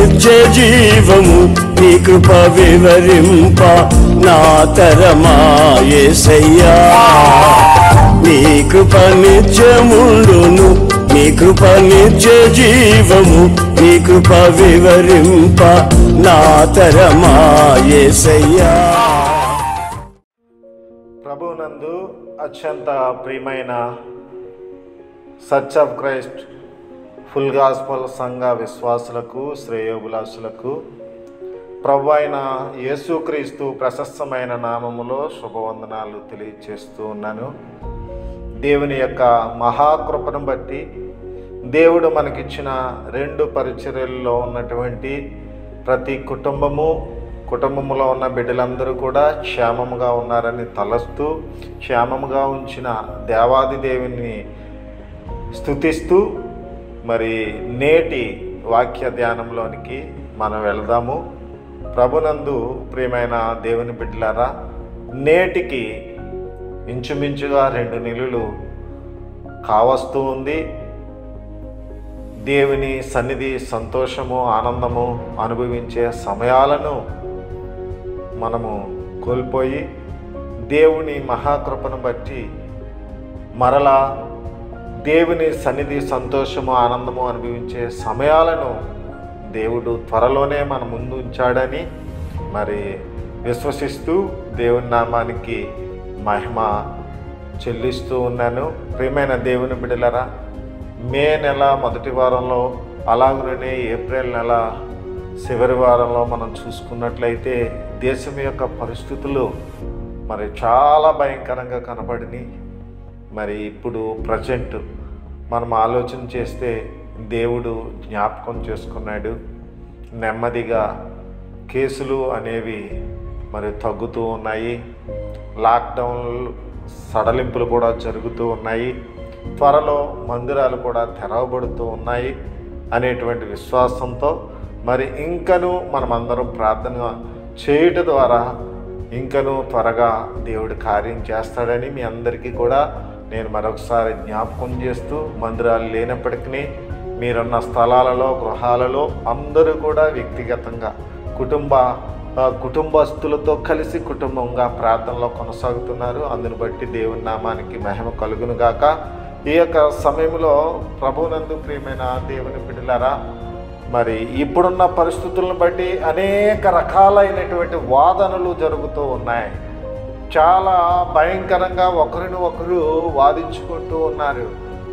నిత్య జీవము నీ కృప వివరింప నా తరమా యేసయ్యా నీ కృప నిత్యముండును నీ కృప నిత్య జీవము నీ కృప వివరింప నా తరమా యేసయ్యా ప్రభునందు అత్యంత ప్రియమైన సచ్ ఆఫ్ క్రైస్ట్ ఫుల్ గాస్పల్ సంఘ విశ్వాసులకు శ్రేయోభిలాషులకు ప్రభు అయిన యేసుక్రీస్తు ప్రశస్తమైన నామములో శుభవందనాలు తెలియచేస్తూ ఉన్నాను దేవుని యొక్క మహాకృపను బట్టి దేవుడు మనకిచ్చిన రెండు పరిచర్యల్లో ఉన్నటువంటి ప్రతి కుటుంబము కుటుంబములో ఉన్న బిడ్డలందరూ కూడా క్షేమముగా ఉన్నారని తలస్తూ క్షేమముగా ఉంచిన దేవాది దేవుని స్థుతిస్తూ మరి నేటి వాక్య ధ్యానంలోనికి మనం వెళదాము ప్రభునందు ప్రియమైన దేవుని బిడ్డలారా నేటికి ఇంచుమించుగా రెండు నెలలు కావస్తూ ఉంది దేవుని సన్నిధి సంతోషము ఆనందము అనుభవించే సమయాలను మనము కోల్పోయి దేవుని మహాకృపను బట్టి మరలా దేవుని సన్నిధి సంతోషము ఆనందము అనుభవించే సమయాలను దేవుడు త్వరలోనే మన ముందు ఉంచాడని మరి విశ్వసిస్తూ దేవుని నామానికి మహిమ చెల్లిస్తూ ఉన్నాను ప్రియమైన దేవుని బిడ్డలరా మే నెల మొదటి వారంలో అలాగనే ఏప్రిల్ నెల చివరి వారంలో మనం చూసుకున్నట్లయితే దేశం యొక్క పరిస్థితులు మరి చాలా భయంకరంగా కనబడినాయి మరి ఇప్పుడు ప్రజెంట్ మనం ఆలోచన చేస్తే దేవుడు జ్ఞాపకం చేసుకున్నాడు నెమ్మదిగా కేసులు అనేవి మరి తగ్గుతూ ఉన్నాయి లాక్డౌన్లు సడలింపులు కూడా జరుగుతూ ఉన్నాయి త్వరలో మందిరాలు కూడా తెరవబడుతూ ఉన్నాయి అనేటువంటి విశ్వాసంతో మరి ఇంకను మనమందరం ప్రార్థన చేయుట ద్వారా ఇంకను త్వరగా దేవుడు కార్యం చేస్తాడని మీ అందరికీ కూడా నేను మరొకసారి జ్ఞాపకం చేస్తూ మందిరాలు లేనప్పటికీ మీరున్న స్థలాలలో గృహాలలో అందరూ కూడా వ్యక్తిగతంగా కుటుంబ ఆ, కుటుంబస్తులతో కలిసి కుటుంబంగా ప్రార్థనలో కొనసాగుతున్నారు అందును బట్టి దేవుని నామానికి మహిమ కలుగును గాక ఈ యొక్క సమయంలో ప్రభునందు ప్రియమైన దేవుని బిడ్డలారా మరి ఇప్పుడున్న పరిస్థితులను బట్టి అనేక రకాలైనటువంటి వాదనలు జరుగుతూ ఉన్నాయి చాలా భయంకరంగా ఒకరిని ఒకరు వాదించుకుంటూ ఉన్నారు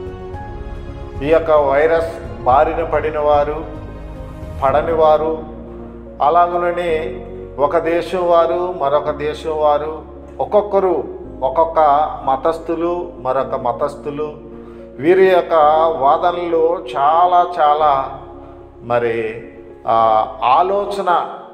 ఈ యొక్క వైరస్ బారిన పడిన వారు పడని వారు అలాగనే ఒక దేశం వారు మరొక దేశం వారు ఒక్కొక్కరు ఒక్కొక్క మతస్థులు మరొక మతస్థులు వీరి యొక్క వాదనలు చాలా చాలా మరి ఆ, ఆలోచన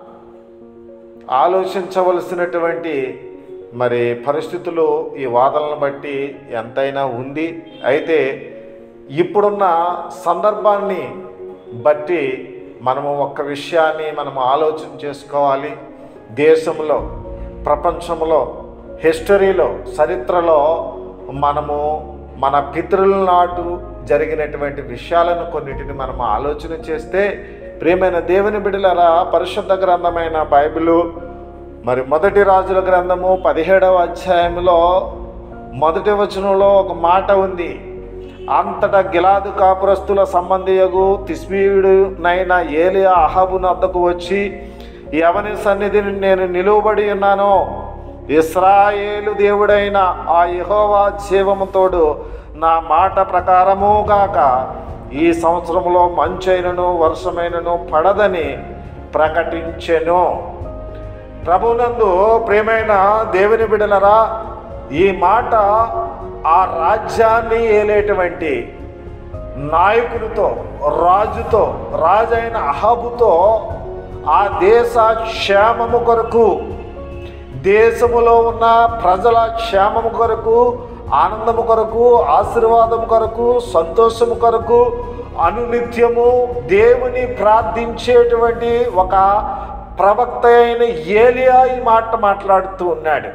ఆలోచించవలసినటువంటి మరి పరిస్థితులు ఈ వాదనలను బట్టి ఎంతైనా ఉంది అయితే ఇప్పుడున్న సందర్భాన్ని బట్టి మనము ఒక్క విషయాన్ని మనము ఆలోచన చేసుకోవాలి దేశంలో ప్రపంచంలో హిస్టరీలో చరిత్రలో మనము మన పితృల నాటు జరిగినటువంటి విషయాలను కొన్నిటిని మనం ఆలోచన చేస్తే ప్రియమైన దేవుని బిడ్డలారా పరిశుద్ధ గ్రంథమైన బైబిలు మరి మొదటి రాజుల గ్రంథము పదిహేడవ అధ్యాయంలో మొదటి వచనంలో ఒక మాట ఉంది అంతటా గిలాదు కాపురస్తుల సంబంధియగు తిస్బీయుడునైన ఏలియా అహాబు నద్దకు వచ్చి ఎవని సన్నిధిని నేను నిలువబడి ఉన్నానో ఇస్రాయేలు దేవుడైన ఆ యెహోవా జీవముతోడు నా మాట ప్రకారము గాక ఈ సంవత్సరంలో మంచైనను వర్షమైనను పడదని ప్రకటించెను ప్రభునందు ప్రేమైన దేవుని బిడలరా ఈ మాట ఆ రాజ్యాన్ని ఏలేటువంటి నాయకునితో రాజుతో రాజైన అహాబుతో ఆ దేశ క్షేమము కొరకు దేశములో ఉన్న ప్రజల క్షేమము కొరకు ఆనందము కొరకు ఆశీర్వాదం కొరకు సంతోషము కొరకు అనునిత్యము దేవుని ప్రార్థించేటువంటి ఒక ప్రవక్త అయిన ఏలియా ఈ మాట మాట్లాడుతూ ఉన్నాడు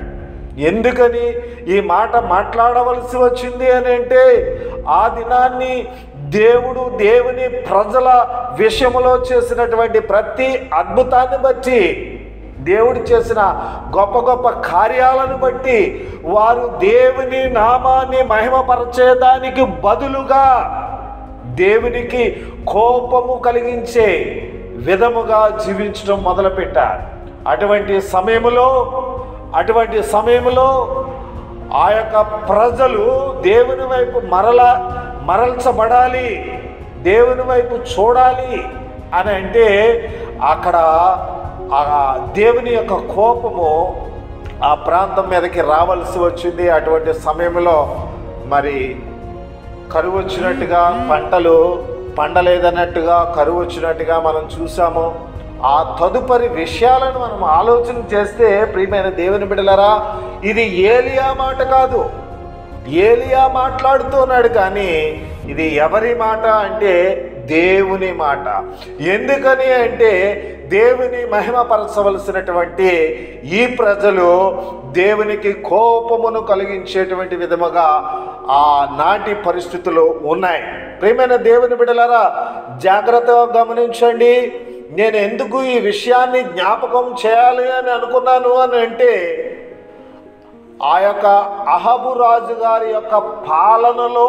ఎందుకని ఈ మాట మాట్లాడవలసి వచ్చింది అని అంటే ఆ దినాన్ని దేవుడు దేవుని ప్రజల విషయంలో చేసినటువంటి ప్రతి అద్భుతాన్ని బట్టి దేవుడు చేసిన గొప్ప గొప్ప కార్యాలను బట్టి వారు దేవుని నామాన్ని మహిమపరచేదానికి బదులుగా దేవునికి కోపము కలిగించే విధముగా జీవించడం మొదలుపెట్టారు అటువంటి సమయంలో అటువంటి సమయంలో ఆ యొక్క ప్రజలు దేవుని వైపు మరల మరల్చబడాలి దేవుని వైపు చూడాలి అని అంటే అక్కడ ఆ దేవుని యొక్క కోపము ఆ ప్రాంతం మీదకి రావాల్సి వచ్చింది అటువంటి సమయంలో మరి కరువు వచ్చినట్టుగా పంటలు పండలేదన్నట్టుగా కరువు వచ్చినట్టుగా మనం చూసాము ఆ తదుపరి విషయాలను మనం ఆలోచన చేస్తే ప్రియమైన దేవుని బిడలరా ఇది ఏలియా మాట కాదు ఏలియా మాట్లాడుతున్నాడు కానీ ఇది ఎవరి మాట అంటే దేవుని మాట ఎందుకని అంటే దేవుని మహిమపరచవలసినటువంటి ఈ ప్రజలు దేవునికి కోపమును కలిగించేటువంటి విధముగా ఆ నాటి పరిస్థితులు ఉన్నాయి ప్రియమైన దేవుని బిడలారా జాగ్రత్తగా గమనించండి నేను ఎందుకు ఈ విషయాన్ని జ్ఞాపకం చేయాలి అని అనుకున్నాను అని అంటే ఆ యొక్క అహబు రాజు గారి యొక్క పాలనలో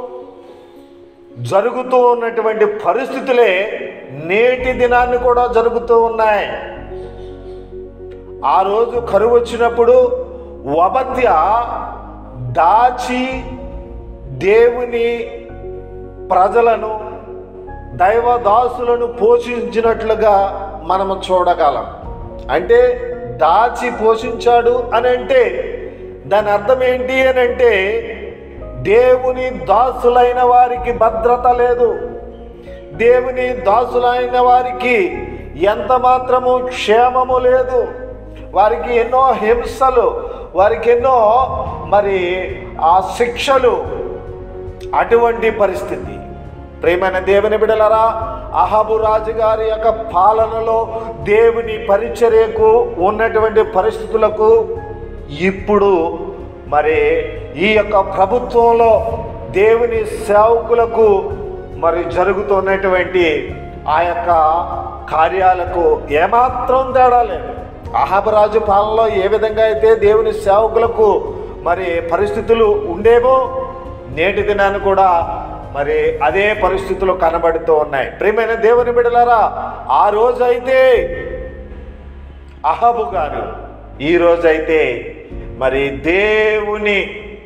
జరుగుతూ ఉన్నటువంటి పరిస్థితులే నేటి దినాన్ని కూడా జరుగుతూ ఉన్నాయి ఆ రోజు కరువు వచ్చినప్పుడు వబత్య దాచి దేవుని ప్రజలను దైవదాసులను పోషించినట్లుగా మనము చూడగలం అంటే దాచి పోషించాడు అని అంటే దాని అర్థం ఏంటి అని అంటే దేవుని దాసులైన వారికి భద్రత లేదు దేవుని దాసులైన వారికి ఎంత మాత్రము క్షేమము లేదు వారికి ఎన్నో హింసలు వారికి ఎన్నో మరి ఆ శిక్షలు అటువంటి పరిస్థితి ప్రేమైన దేవుని బిడలరా అహబు రాజు గారి యొక్క పాలనలో దేవుని పరిచర్యకు ఉన్నటువంటి పరిస్థితులకు ఇప్పుడు మరి ఈ యొక్క ప్రభుత్వంలో దేవుని సేవకులకు మరి జరుగుతున్నటువంటి ఆ యొక్క కార్యాలకు ఏమాత్రం తేడా లేదు అహబరాజు పాలనలో ఏ విధంగా అయితే దేవుని సేవకులకు మరి పరిస్థితులు ఉండేవో నేటి దినాన్ని కూడా మరి అదే పరిస్థితులు కనబడుతూ ఉన్నాయి ప్రియమైన దేవుని బిడలారా ఆ రోజైతే అహబు గారు ఈ రోజైతే మరి దేవుని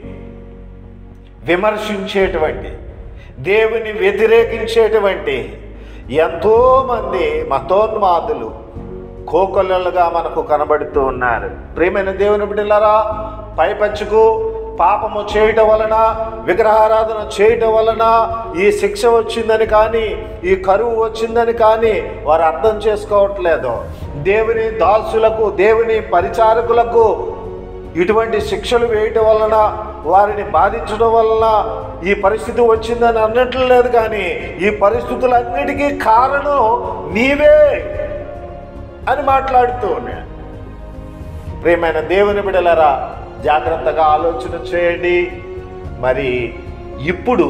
విమర్శించేటువంటి దేవుని వ్యతిరేకించేటువంటి ఎంతోమంది మతోన్మాదులు కోకొల్లలుగా మనకు కనబడుతూ ఉన్నారు ప్రియమైన దేవుని బిడ్డలారా పైపచ్చుకు పాపము చేయటం వలన విగ్రహారాధన చేయటం వలన ఈ శిక్ష వచ్చిందని కానీ ఈ కరువు వచ్చిందని కానీ వారు అర్థం చేసుకోవట్లేదు దేవుని దాసులకు దేవుని పరిచారకులకు ఇటువంటి శిక్షలు వేయటం వలన వారిని బాధించడం వలన ఈ పరిస్థితి వచ్చిందని అన్నట్లు లేదు కానీ ఈ పరిస్థితులన్నిటికీ కారణం నీవే అని మాట్లాడుతూ ఉన్నాడు ప్రియమైన దేవుని బిడలరా జాగ్రత్తగా ఆలోచన చేయండి మరి ఇప్పుడు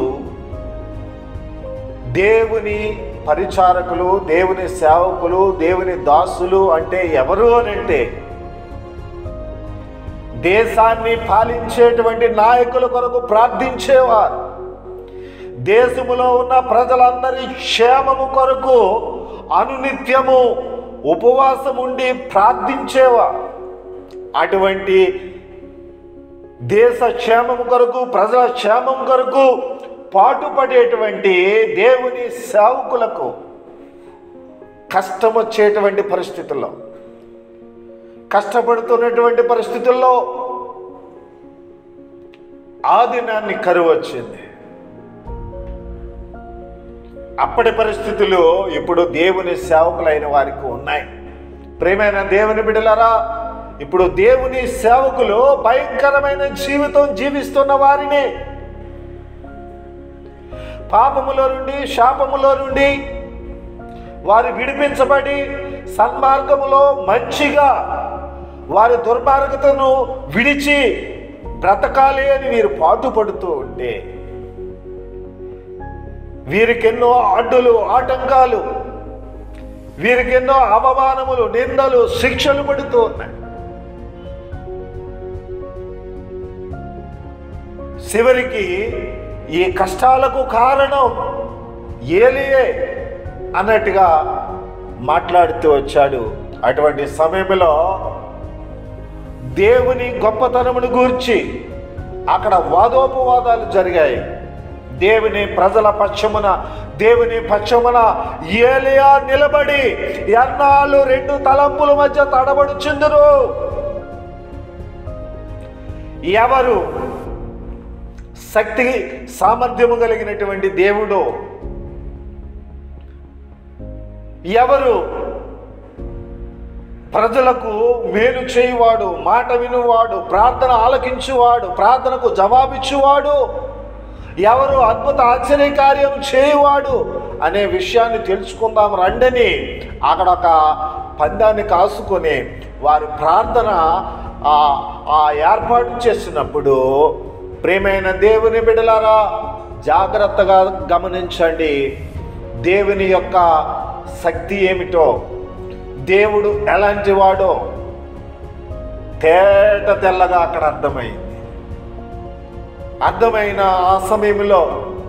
దేవుని పరిచారకులు దేవుని సేవకులు దేవుని దాసులు అంటే ఎవరు అని అంటే దేశాన్ని పాలించేటువంటి నాయకుల కొరకు ప్రార్థించేవారు దేశములో ఉన్న ప్రజలందరి క్షేమము కొరకు అనునిత్యము ఉపవాసం ఉండి ప్రార్థించేవారు అటువంటి దేశ క్షేమం కొరకు ప్రజల క్షేమం కొరకు పాటుపడేటువంటి దేవుని సేవకులకు కష్టం వచ్చేటువంటి పరిస్థితుల్లో కష్టపడుతున్నటువంటి పరిస్థితుల్లో ఆ దినాన్ని కరువు వచ్చింది అప్పటి పరిస్థితులు ఇప్పుడు దేవుని సేవకులైన వారికి ఉన్నాయి ప్రేమైన దేవుని బిడ్డలారా ఇప్పుడు దేవుని సేవకులు భయంకరమైన జీవితం జీవిస్తున్న వారిని పాపములో నుండి శాపములో నుండి వారు విడిపించబడి సన్మార్గములో మంచిగా వారి దుర్మార్గతను విడిచి బ్రతకాలి అని వీరు పాటుపడుతూ ఉంటే వీరికెన్నో అడ్డులు ఆటంకాలు వీరికెన్నో అవమానములు నిందలు శిక్షలు పడుతూ ఉన్నాయి చివరికి ఈ కష్టాలకు కారణం ఏలియే అన్నట్టుగా మాట్లాడుతూ వచ్చాడు అటువంటి సమయంలో దేవుని గొప్పతనమును గూర్చి అక్కడ వాదోపవాదాలు జరిగాయి దేవుని ప్రజల పక్షమున దేవుని పక్షమున ఏలియా నిలబడి ఎన్నాళ్ళు రెండు తలంపుల మధ్య తడబడుచుందురు ఎవరు శక్తి సామర్థ్యము కలిగినటువంటి దేవుడు ఎవరు ప్రజలకు మేలు చేయువాడు మాట వినువాడు ప్రార్థన ఆలకించువాడు ప్రార్థనకు జవాబిచ్చువాడు ఎవరు అద్భుత ఆశ్చర్య కార్యం చేయువాడు అనే విషయాన్ని తెలుసుకుందాం రండని అక్కడ ఒక పందాన్ని కాసుకొని వారి ప్రార్థన ఆ- ఆ ఏర్పాటు చేసినప్పుడు ప్రేమైన దేవుని బిడలారా జాగ్రత్తగా గమనించండి దేవుని యొక్క శక్తి ఏమిటో దేవుడు ఎలాంటి వాడో తేట తెల్లగా అక్కడ అర్థమైంది అర్థమైన ఆ సమయంలో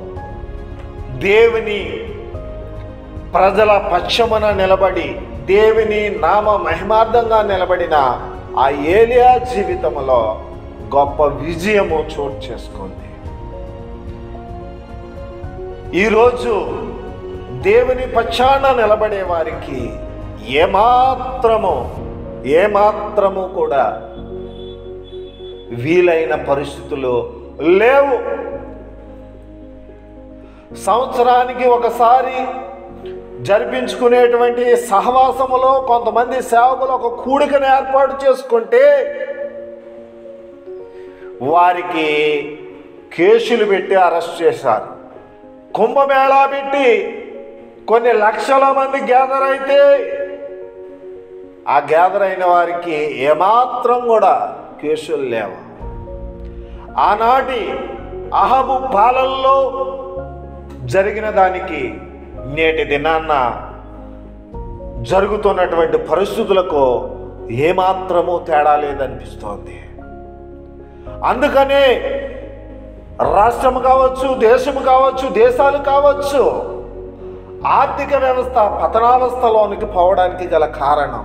దేవుని ప్రజల పక్షమున నిలబడి దేవుని నామ మహిమార్థంగా నిలబడిన ఆ ఏలియా జీవితంలో గొప్ప విజయము చోటు చేసుకుంది ఈరోజు దేవుని పక్షాన నిలబడే వారికి ఏమాత్రము ఏమాత్రము కూడా వీలైన పరిస్థితులు లేవు సంవత్సరానికి ఒకసారి జరిపించుకునేటువంటి సహవాసములో కొంతమంది సేవకులు ఒక కూడికను ఏర్పాటు చేసుకుంటే వారికి కేసులు పెట్టి అరెస్ట్ చేశారు కుంభమేళా పెట్టి కొన్ని లక్షల మంది గ్యాదర్ అయితే ఆ గ్యాదర్ అయిన వారికి ఏమాత్రం కూడా కేసులు లేవు ఆనాటి అహబు పాలనలో జరిగిన దానికి నేటి దినాన్న జరుగుతున్నటువంటి పరిస్థితులకు ఏమాత్రము తేడా లేదనిపిస్తోంది అందుకనే రాష్ట్రం కావచ్చు దేశము కావచ్చు దేశాలు కావచ్చు ఆర్థిక వ్యవస్థ పతనావస్థలోనికి పోవడానికి గల కారణం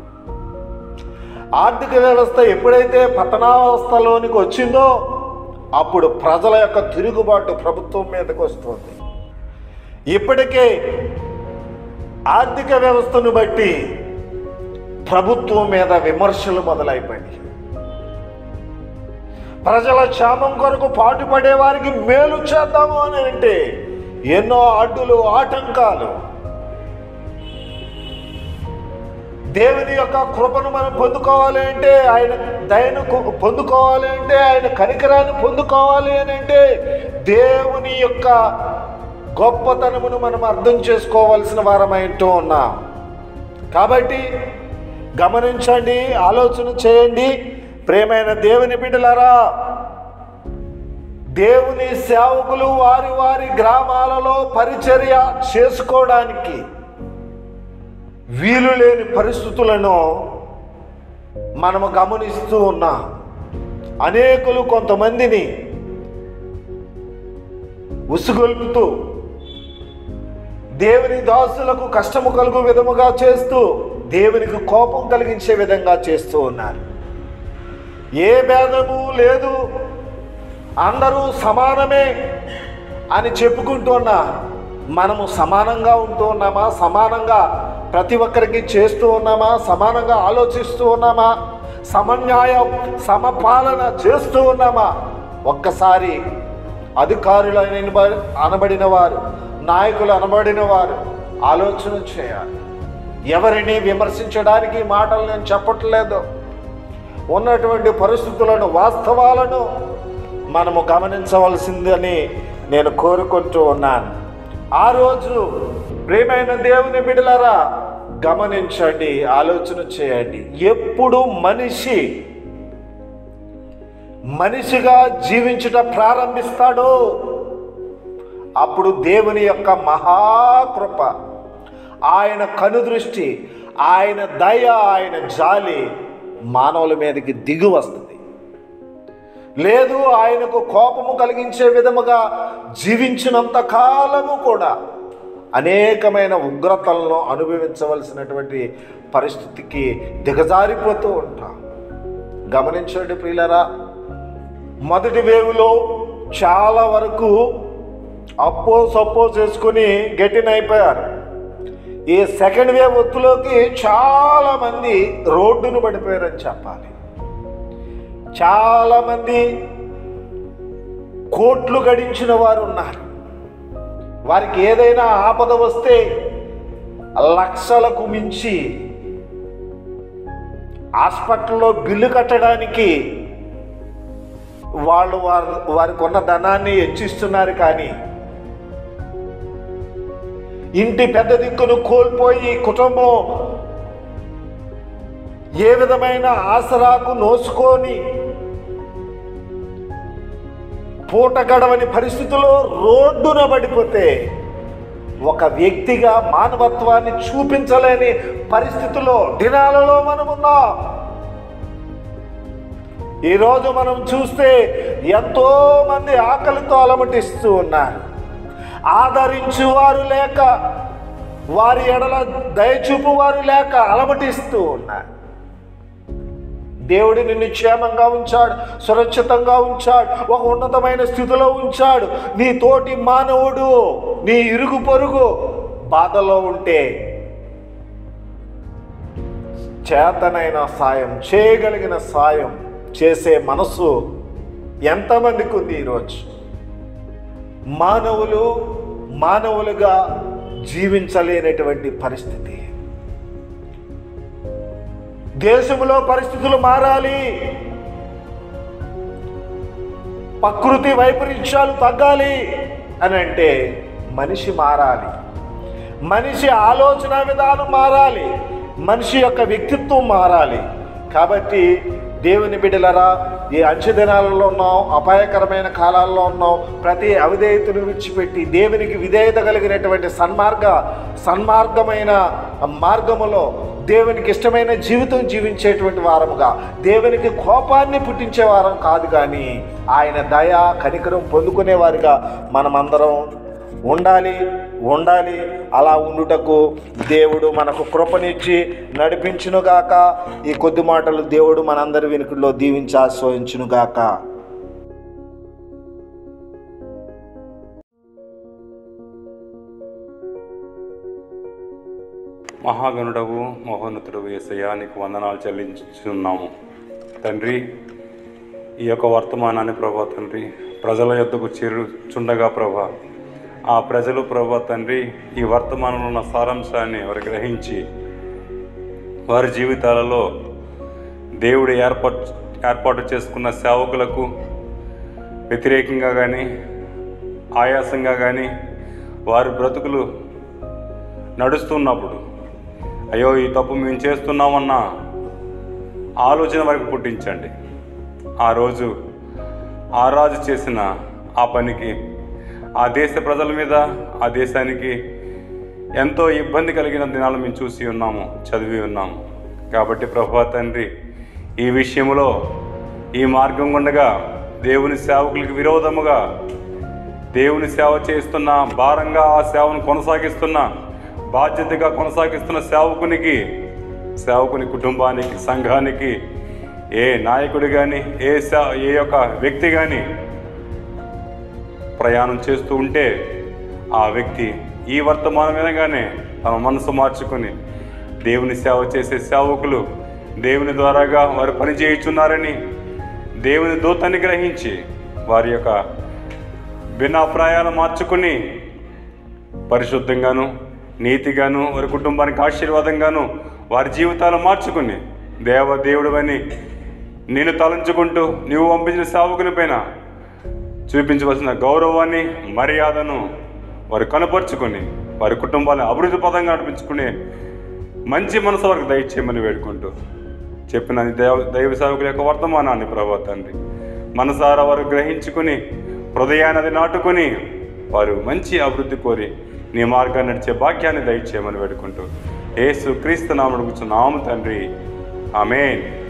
ఆర్థిక వ్యవస్థ ఎప్పుడైతే పతనావస్థలోనికి వచ్చిందో అప్పుడు ప్రజల యొక్క తిరుగుబాటు ప్రభుత్వం మీదకి వస్తుంది ఇప్పటికే ఆర్థిక వ్యవస్థను బట్టి ప్రభుత్వం మీద విమర్శలు మొదలైపోయినాయి ప్రజల క్షేమం కొరకు పాటుపడే వారికి మేలు చేద్దాము అని అంటే ఎన్నో అడ్డులు ఆటంకాలు దేవుని యొక్క కృపను మనం పొందుకోవాలి అంటే ఆయన దయను కు- పొందుకోవాలి అంటే ఆయన కనికరాన్ని పొందుకోవాలి అని అంటే దేవుని యొక్క గొప్పతనమును మనం అర్థం చేసుకోవాల్సిన వారమైంటూ ఉన్నాం కాబట్టి గమనించండి ఆలోచన చేయండి ప్రేమైన దేవుని బిడ్డలారా దేవుని సేవకులు వారి వారి గ్రామాలలో పరిచర్య చేసుకోవడానికి వీలు లేని పరిస్థితులను మనము గమనిస్తూ ఉన్నాం అనేకులు కొంతమందిని ఉసుగొల్పుతూ దేవుని దాసులకు కష్టము కలుగు విధముగా చేస్తూ దేవునికి కోపం కలిగించే విధంగా చేస్తూ ఉన్నారు ఏ భేదము లేదు అందరూ సమానమే అని చెప్పుకుంటున్నా మనము సమానంగా ఉంటూ ఉన్నామా సమానంగా ప్రతి ఒక్కరికి చేస్తూ ఉన్నామా సమానంగా ఆలోచిస్తూ ఉన్నామా సమన్యాయం సమపాలన చేస్తూ ఉన్నామా ఒక్కసారి అధికారులు అనబ- అనబడిన వారు నాయకులు అనబడిన వారు ఆలోచన చేయాలి ఎవరిని విమర్శించడానికి ఈ మాటలు నేను చెప్పట్లేదు ఉన్నటువంటి పరిస్థితులను వాస్తవాలను మనము గమనించవలసిందని నేను కోరుకుంటూ ఉన్నాను ఆ రోజు ప్రేమైన దేవుని బిడలారా గమనించండి ఆలోచన చేయండి ఎప్పుడు మనిషి మనిషిగా జీవించుట ప్రారంభిస్తాడో అప్పుడు దేవుని యొక్క మహాకృప ఆయన కనుదృష్టి ఆయన దయ ఆయన జాలి మానవుల మీదకి దిగి వస్తుంది లేదు ఆయనకు కోపము కలిగించే విధముగా జీవించినంత కాలము కూడా అనేకమైన ఉగ్రతలను అనుభవించవలసినటువంటి పరిస్థితికి దిగజారిపోతూ ఉంటాం గమనించండి ప్రియులరా మొదటి వేవులో చాలా వరకు అప్పో సప్పో చేసుకుని గట్టినైపోయారు ఈ సెకండ్ వేవ్ ఒత్తులోకి చాలా మంది రోడ్డును పడిపోయారని చెప్పాలి చాలా మంది కోట్లు గడించిన వారు ఉన్నారు వారికి ఏదైనా ఆపద వస్తే లక్షలకు మించి హాస్పిటల్లో బిల్లు కట్టడానికి వాళ్ళు వారి వారికి ఉన్న ధనాన్ని హెచ్చిస్తున్నారు కానీ ఇంటి పెద్ద దిక్కును కోల్పోయి కుటుంబం ఏ విధమైన ఆసరాకు నోసుకొని పూట గడవని పరిస్థితుల్లో రోడ్డున పడిపోతే ఒక వ్యక్తిగా మానవత్వాన్ని చూపించలేని పరిస్థితుల్లో దినాలలో మనం ఉన్నాం ఈరోజు మనం చూస్తే ఎంతో మంది ఆకలితో అలమటిస్తూ ఉన్నారు ఆదరించువారు లేక వారి ఎడల దయచూపు వారు లేక అలమటిస్తూ ఉన్నారు దేవుడు నిన్ను క్షేమంగా ఉంచాడు సురక్షితంగా ఉంచాడు ఒక ఉన్నతమైన స్థితిలో ఉంచాడు నీ తోటి మానవుడు నీ ఇరుగు పొరుగు బాధలో ఉంటే చేతనైన సాయం చేయగలిగిన సాయం చేసే మనసు ఎంతమందికి ఉంది ఈరోజు మానవులు మానవులుగా జీవించలేనటువంటి పరిస్థితి దేశంలో పరిస్థితులు మారాలి ప్రకృతి వైపరీత్యాలు తగ్గాలి అని అంటే మనిషి మారాలి మనిషి ఆలోచన విధానం మారాలి మనిషి యొక్క వ్యక్తిత్వం మారాలి కాబట్టి దేవుని బిడ్డలరా ఈ అంచె దినాలలో ఉన్నాం అపాయకరమైన కాలాల్లో ఉన్నాం ప్రతి అవిధేయతను విడిచిపెట్టి దేవునికి విధేయత కలిగినటువంటి సన్మార్గ సన్మార్గమైన మార్గములో దేవునికి ఇష్టమైన జీవితం జీవించేటువంటి వారముగా దేవునికి కోపాన్ని పుట్టించే వారం కాదు కానీ ఆయన దయ కనికరం పొందుకునేవారిగా మనమందరం ఉండాలి ఉండాలి అలా ఉండుటకు దేవుడు మనకు కృపనిచ్చి నడిపించునుగాక ఈ కొద్ది మాటలు దేవుడు మనందరి వెనుకల్లో దీవించి ఆశ్రయించునుగాక మహాగణుడవు మహోన్నతుడు ఏసయ్యా నీకు వందనాలు చెల్లించున్నాము తండ్రి ఈ యొక్క వర్తమానాన్ని ప్రభా తండ్రి ప్రజల యొద్దకు చేరుచుండగా ప్రభా ఆ ప్రజలు ప్రభా తండ్రి ఈ వర్తమానంలో ఉన్న సారాంశాన్ని వారు గ్రహించి వారి జీవితాలలో దేవుడు ఏర్పాటు ఏర్పాటు చేసుకున్న సేవకులకు వ్యతిరేకంగా కానీ ఆయాసంగా కానీ వారి బ్రతుకులు నడుస్తున్నప్పుడు అయ్యో ఈ తప్పు మేము చేస్తున్నామన్న ఆలోచన వరకు పుట్టించండి ఆ రోజు ఆ రాజు చేసిన ఆ పనికి ఆ దేశ ప్రజల మీద ఆ దేశానికి ఎంతో ఇబ్బంది కలిగిన దినాలు మేము చూసి ఉన్నాము చదివి ఉన్నాము కాబట్టి ప్రభా తండ్రి ఈ విషయంలో ఈ మార్గం గుండగా దేవుని సేవకులకు విరోధముగా దేవుని సేవ చేస్తున్న భారంగా ఆ సేవను కొనసాగిస్తున్న బాధ్యతగా కొనసాగిస్తున్న సేవకునికి సేవకుని కుటుంబానికి సంఘానికి ఏ నాయకుడు కానీ ఏ సే ఏ యొక్క వ్యక్తి కానీ ప్రయాణం చేస్తూ ఉంటే ఆ వ్యక్తి ఈ వర్తమానం వినగానే తన మనసు మార్చుకొని దేవుని సేవ చేసే సేవకులు దేవుని ద్వారాగా వారు పని చేయుచున్నారని దేవుని దూతాన్ని గ్రహించి వారి యొక్క భిన్నాభిప్రాయాలు మార్చుకుని పరిశుద్ధంగాను నీతిగాను వారి కుటుంబానికి ఆశీర్వాదంగాను వారి జీవితాలు మార్చుకుని దేవ దేవుడవని నేను తలంచుకుంటూ నీవు పంపించిన సేవకుని పైన చూపించవలసిన గౌరవాన్ని మర్యాదను వారు కనపరుచుకొని వారి కుటుంబాన్ని అభివృద్ధి పదంగా నడిపించుకునే మంచి మనసు వారికి దయచేయమని వేడుకుంటూ చెప్పిన ఈ దేవ దైవ సేవకుల యొక్క వర్తమానాన్ని ప్రభా తండ్రి మనసారా వారు గ్రహించుకుని హృదయాన్ని అది నాటుకొని వారు మంచి అభివృద్ధి కోరి నీ మార్గాన్ని నడిచే భాగ్యాన్ని దయచేయమని వేడుకుంటూ యేసు క్రీస్తు నామడుగుచు నాము తండ్రి ఆమెన్